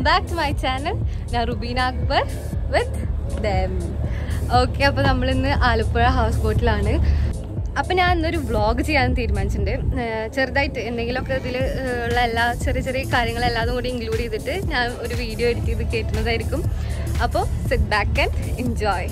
Back to my channel ഞാൻ Rubeena Akbar with ദം okay അപ്പോൾ നമ്മളിന്ന് ആലപ്പുഴ ഹൗസ് ബോട്ടിലാണ് അപ്പം ഞാൻ ഇന്നൊരു വ്ളോഗ് ചെയ്യാൻ തീരുമാനിച്ചിട്ടുണ്ട് ഏഹ് ചെറുതായിട്ട് എന്തെങ്കിലുമൊക്കെ ഇതിൽ ഉള്ള എല്ലാ ചെറിയ ചെറിയ കാര്യങ്ങളെല്ലാതും കൂടി ഇൻക്ലൂഡ് ചെയ്തിട്ട് ഞാൻ ഒരു വീഡിയോ എഡിറ്റ് ചെയ്ത് കയറ്റുന്നതായിരിക്കും അപ്പോൾ sit back and enjoy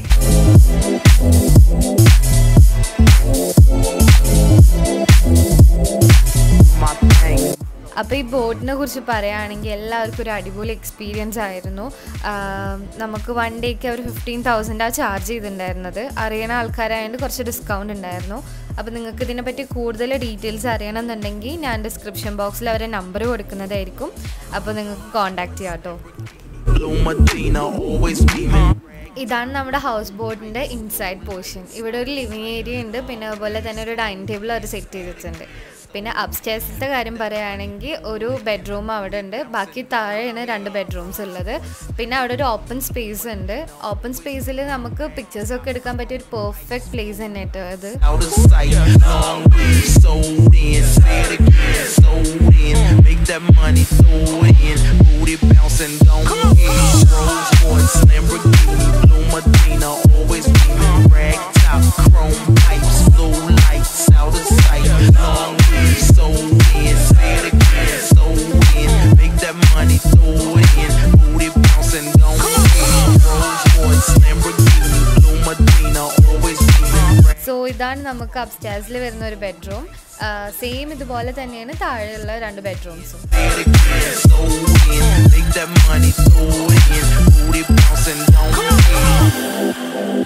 my thing. അപ്പോൾ ഈ ബോട്ടിനെ കുറിച്ച് പറയുകയാണെങ്കിൽ എല്ലാവർക്കും ഒരു അടിപൊളി എക്സ്പീരിയൻസ് ആയിരുന്നു ആം, നമുക്ക് വൺ ഡേക്ക് അവർ ഫിഫ്റ്റീൻ തൗസൻഡാണ് ചാർജ് ചെയ്തിട്ടുണ്ടായിരുന്നത് അറിയണ ആൾക്കാരായതുകൊണ്ട് കുറച്ച് ഡിസ്കൗണ്ട് ഉണ്ടായിരുന്നു അപ്പോൾ നിങ്ങൾക്ക് ഇതിനെപ്പറ്റി കൂടുതൽ ഡീറ്റെയിൽസ് അറിയണമെന്നുണ്ടെങ്കിൽ ഞാൻ ഡിസ്ക്രിപ്ഷൻ ബോക്സിൽ അവരെ നമ്പർ കൊടുക്കുന്നതായിരിക്കും അപ്പോൾ നിങ്ങൾക്ക് കോൺടാക്ട് ചെയ്യാം കേട്ടോ Blue Medina, always beaming. ഇതാണ് നമ്മുടെ ഹൗസ് ബോട്ടിൻ്റെ ഇൻസൈഡ് പോർഷൻ ഇവിടെ ഒരു ലിവിങ് ഏരിയ ഉണ്ട് പിന്നെ അതുപോലെ തന്നെ ഒരു ഡൈനിങ് ടേബിൾ അവർ സെറ്റ് ചെയ്തിട്ടുണ്ട് പിന്നെ അപ്സ്റ്റേഴ്സിൻ്റെ കാര്യം പറയുകയാണെങ്കിൽ ഒരു ബെഡ്റൂം അവിടെ ഉണ്ട് ബാക്കി താഴെയാണ് രണ്ട് ബെഡ്റൂംസ് ഉള്ളത് പിന്നെ അവിടെ ഒരു ഓപ്പൺ സ്പേസ് ഉണ്ട് ഓപ്പൺ സ്പേസിൽ നമുക്ക് പിക്ചേഴ്സ് ഒക്കെ എടുക്കാൻ പറ്റിയ ഒരു പെർഫെക്റ്റ് പ്ലേസ് തന്നെ കേട്ടോ അത് Out of sight, long weed sold in. Say it again, sold in. Make that money, throw it in. Booty bouncing, don't hit. Rolls Royce, Lamborghini, Blue Medina, always beaming. Rag top, chrome pipes, blue lights, out of sight. Long weed sold in. Say it again, sold in. Make that money, throw it in. Booty bouncing, don't hit. Rolls Royce, Lamborghini, Blue Medina, always beaming. So ഇതാണ് നമുക്ക് അപ്സ്റ്റേഴ്സിൽ വരുന്ന ഒരു bedroom same ഇതുപോലെ തന്നെയാണ് താഴെയുള്ള രണ്ട് ബെഡ്റൂംസും it again, so in. Make that money, throw it in. Booty bouncing, don't hit.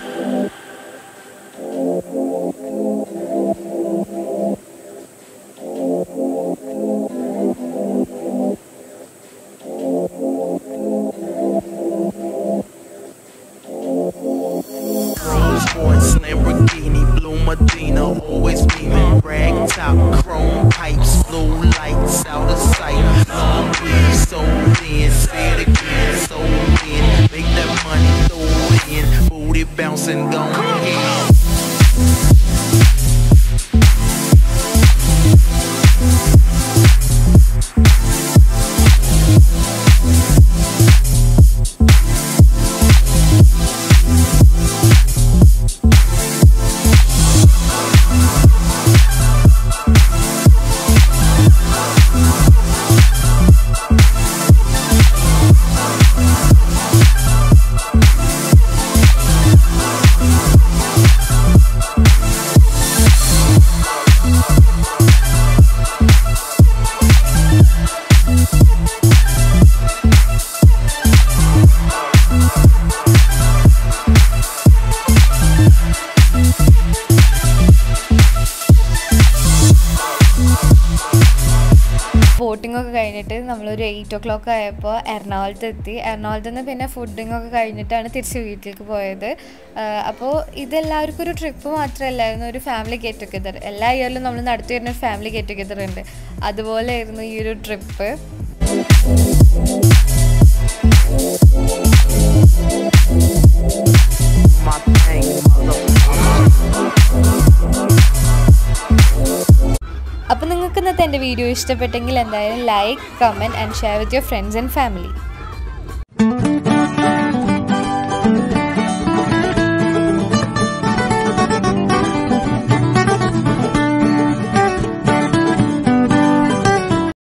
Rolls Royce, Lamborghini, Blue Medina, always beaming. Rag top, chrome pipes, blue lights, out of sight. Long weed, sold in. Say it again, sold in. Make that money, throw it in. Booty bouncing, don't hit. Boating ഒക്കെ കഴിഞ്ഞിട്ട് നമ്മളൊരു eight ഓ clock ആയപ്പോൾ എറണാകുളത്ത് എത്തി എറണാകുളത്ത് നിന്ന് പിന്നെ fooding ഒക്കെ കഴിഞ്ഞിട്ടാണ് തിരിച്ച് വീട്ടിലേക്ക് പോയത് അപ്പോൾ ഇതെല്ലാവർക്കും ഒരു ട്രിപ്പ് മാത്രമല്ലായിരുന്നു ഒരു ഫാമിലി ഗെറ്റ് ടുഗെദർ എല്ലാ ഇയറിലും നമ്മൾ നടത്തി വരുന്ന ഒരു ഫാമിലി ഗെറ്റ് ടുഗെദർ ഉണ്ട് അതുപോലെ ആയിരുന്നു ഈ ഒരു ട്രിപ്പ് My thing, അപ്പോൾ നിങ്ങൾക്ക് ഇന്നത്തെ എൻ്റെ വീഡിയോ ഇഷ്ടപ്പെട്ടെങ്കിൽ എന്തായാലും like comment and share with your friends and family